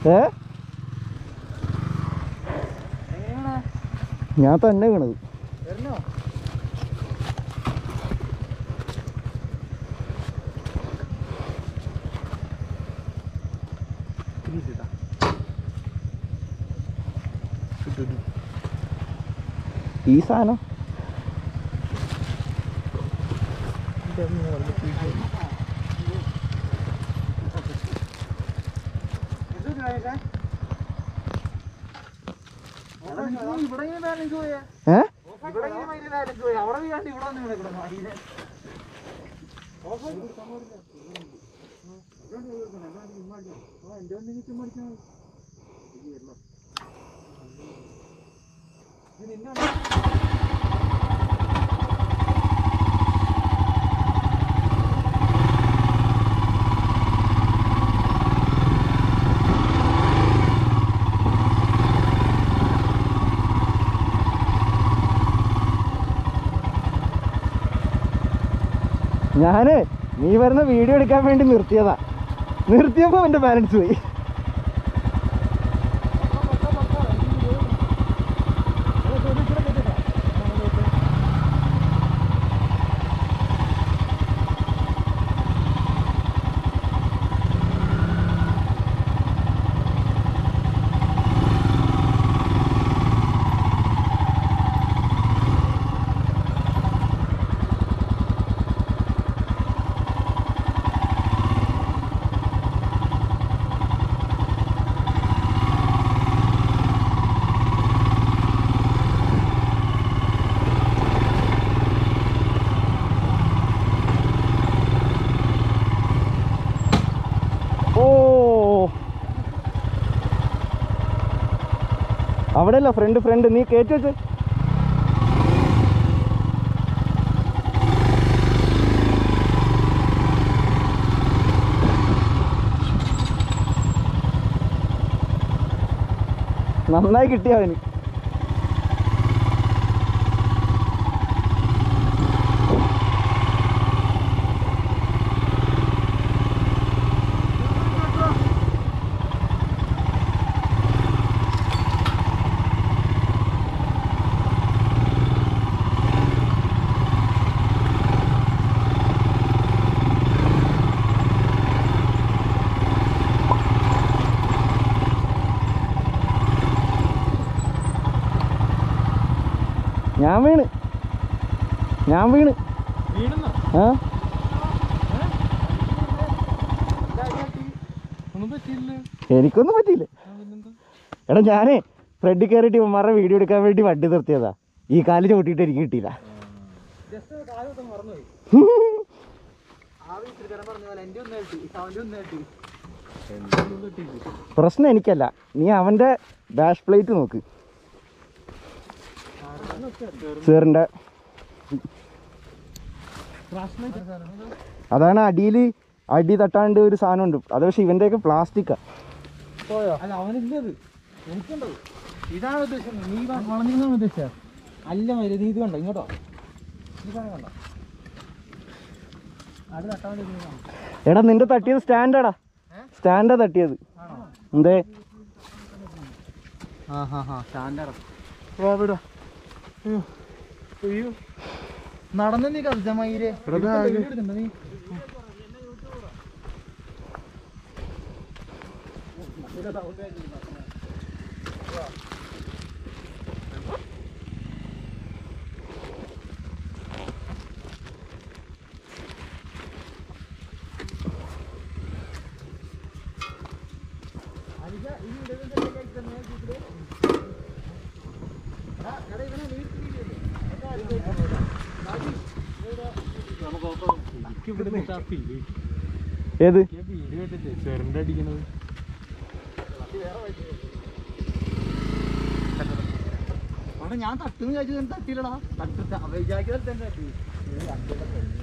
ഏ എങ്ങനെയാണ് ഞാൻ തന്നെ വീണത് വരണോ ഈ സാധനം ഇവിടെ ഇങ്ങനെ ബാലൻസ് പോയാ ഏ ഇവിടെ ഇങ്ങനെ മയില് ബാലൻസ് പോയാ അവിടെ വീഴാണ്ട് ഇവിടെ വന്ന് ഇവിടെ കിടന്നു മയില് ഞാന് നീ വരുന്ന വീഡിയോ എടുക്കാൻ വേണ്ടി നിർത്തിയതാ നിർത്തിയപ്പോ എന്റെ ബാലൻസ് പോയി ഓ അവിടെ അല്ല ഫ്രണ്ട് ഫ്രണ്ട് നീ കയറ്റി വെച്ച് നന്നായി കിട്ടിയ അവന് ഞാൻ വീണ് ഞാൻ വീണ് വീണെന്നോ ആ ഒന്നും പറ്റിയില്ല എനിക്കൊന്നും പറ്റിയില്ല എടാ ഞാനേ ഫ്രണ്ടിൽ കയറിയിട്ട് ഇവന്മാരുടെ വീഡിയോ എടുക്കാൻ വേണ്ടി വണ്ടി നിർത്തിയതാ ഈ കാല് ചവിട്ടിയിട്ട് എനിക്ക് കിട്ടിയില്ല ജസ്റ്റ് കാലൊക്കെ മറന്നുപോയി ആവി ഇത്തിരി തരം പറഞ്ഞ പോലെ എൻ്റെ ഒന്ന് കേട്ടി അവൻ്റെ ഒന്ന് കേട്ടി പ്രശ്നം എനിക്കല്ല നീ അവൻ്റെ ഡാഷ് പ്ലേറ്റ് നോക്ക് സാറിൻ്റെ അതാണ് അടിയിൽ അടി തട്ടാണ്ട് ഒരു സാധനം ഉണ്ട് അത് പക്ഷെ ഇവൻ്റെയൊക്കെ പ്ലാസ്റ്റിക്കാ പോയോ അല്ല അവനില്ലത് എനിക്കുണ്ടത് ഇതാണ് ഉദ്ദേശിച്ചത് നീ വളഞ്ഞിരുന്നാണ് ഉദ്ദേശിച്ചത് അല്ല മതി നീ ഇത് കണ്ടോ ഇങ്ങോട്ടോ ഈ സാധനം കണ്ടോ അത് തട്ടാൻ വേണ്ടി ഇരുന്നതാണ്. എടാ നിന്റെ തട്ടിയത് സ്റ്റാൻഡാടാ സ്റ്റാൻഡാ തട്ടിയത് ആണോ എന്തേ ആ ഹാ ഹാ സ്റ്റാൻഡാണ് വാ വിടാ അയ്യോ അയ്യോ നടന്ന് നീ കളിച്ച മയിലേ എടുക്കണ്ടോ നീ ഏത് ചെറുണ്ട അടിക്കണത് അവിടെ ഞാൻ തട്ടുന്ന് വിചാരിച്ചു തട്ടിയില്ലടാ തട്ട് വിചാരിക്കുന്നത് തന്നെ തട്ടി